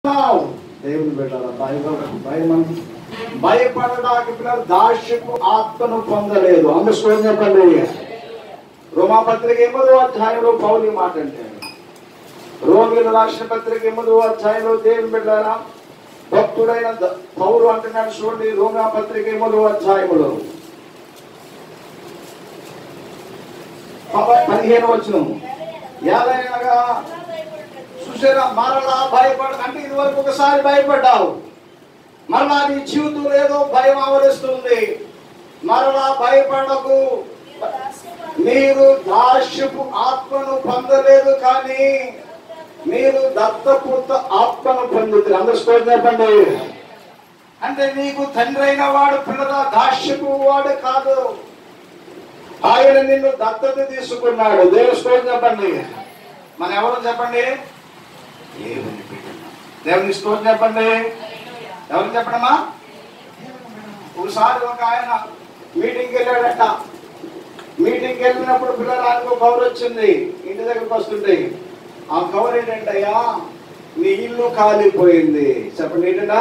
ఉన్నావు. దేవుని బిడ్డల భయం భయం భయపడడానికి పిల్లలు దాష్యపు ఆత్మను పొందలేదు అందులో చెప్పండి రోమాపత్రిక ఎనిమిదో అధ్యాయంలో పౌలి మాట అంటాడు రోమిల రాష్ట్ర పత్రిక ఎనిమిదో అధ్యాయంలో దేవుని బిడ్డారా భక్తుడైన ద- పౌరు అంటున్నాడు చూడండి రోమా పత్రిక ఎనిమిదో అధ్యాయములో పద- పదిహేను వచ్చిన ఏదైనా చూసారా మరలా భయపడ అంటే ఇది వరకు ఒకసారి భయపడ్డావు మరలా నీ జీవితంలో ఏదో భయం ఆవరిస్తుంది మరలా భయపడకు మీరు దాస్యపు ఆత్మను పొందలేదు కానీ మీరు దత్తపుత్ర ఆత్మను పొందుతారు అందరూ స్టోర్ చెప్పండి అంటే నీకు తండ్రి అయిన వాడు పిల్లల దాస్యపు వాడు కాదు ఆయన నిన్ను దత్తత తీసుకున్నాడు దేవుని స్టోర్ చెప్పండి మన ఎవరు చెప్పండి దేవుని బిడ్డలు. దేవుని స్టోర్ చెప్పండి ఎవరు చెప్పడమా ఒకసారి ఒక ఆయన మీటింగ్కి వెళ్ళాడట మీటింగ్కి వెళ్ళినప్పుడు పిల్లలు ఆయనకు కవర్ వచ్చింది ఇంటి దగ్గరకు వస్తుంటే ఆ కవర్ ఏంటంటయ్యా నీ ఇల్లు కాలిపోయింది చెప్పండి ఏంటంటా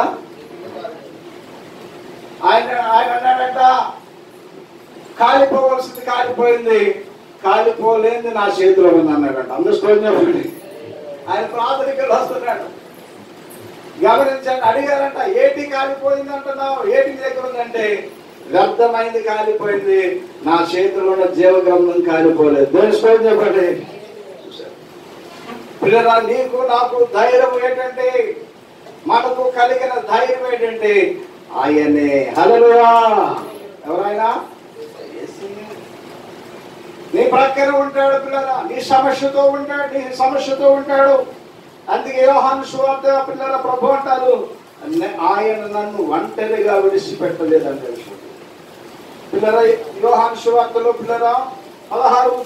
ఆయన ఆయన అన్నాడంట కాలిపోవలసింది కాలిపోయింది కాలిపోలేంది నా చేతిలో ఉంది అన్నాడంట అందరూ స్టోర్ చెప్పండి ఆయన ప్రాథమికలు వస్తున్నాడు గమనించండి అడిగారంట ఏటి కాలిపోయింది అంటున్నావు ఏటి నీ దగ్గర ఉందంటే వ్యర్థమైంది కాలిపోయింది నా చేతిలో ఉన్న జీవగ్రంథం కాలిపోలేదు దేని స్టోర్ చెప్పండి చూశారు. పిల్లరా నీకు నాకు ధైర్యం ఏంటంటే మనకు కలిగిన ధైర్యం ఏంటంటే ఆయనే హల్లెలూయా ఎవరైనా యేసయ్య. నీ ప్రక్కన ఉంటాడు పిల్లరా నీ సమస్యతో ఉంటాడు నీ సమస్యతో ఉంటాడు అందుకే యోహాను సువార్త పిల్లల ప్రభు అంటారు "నే- ఆయన నన్ను ఒంటరిగా విడిచిపెట్టలేదు అంటారు పిల్లరా యోహాను సువార్తలో పిల్లరా పదహారు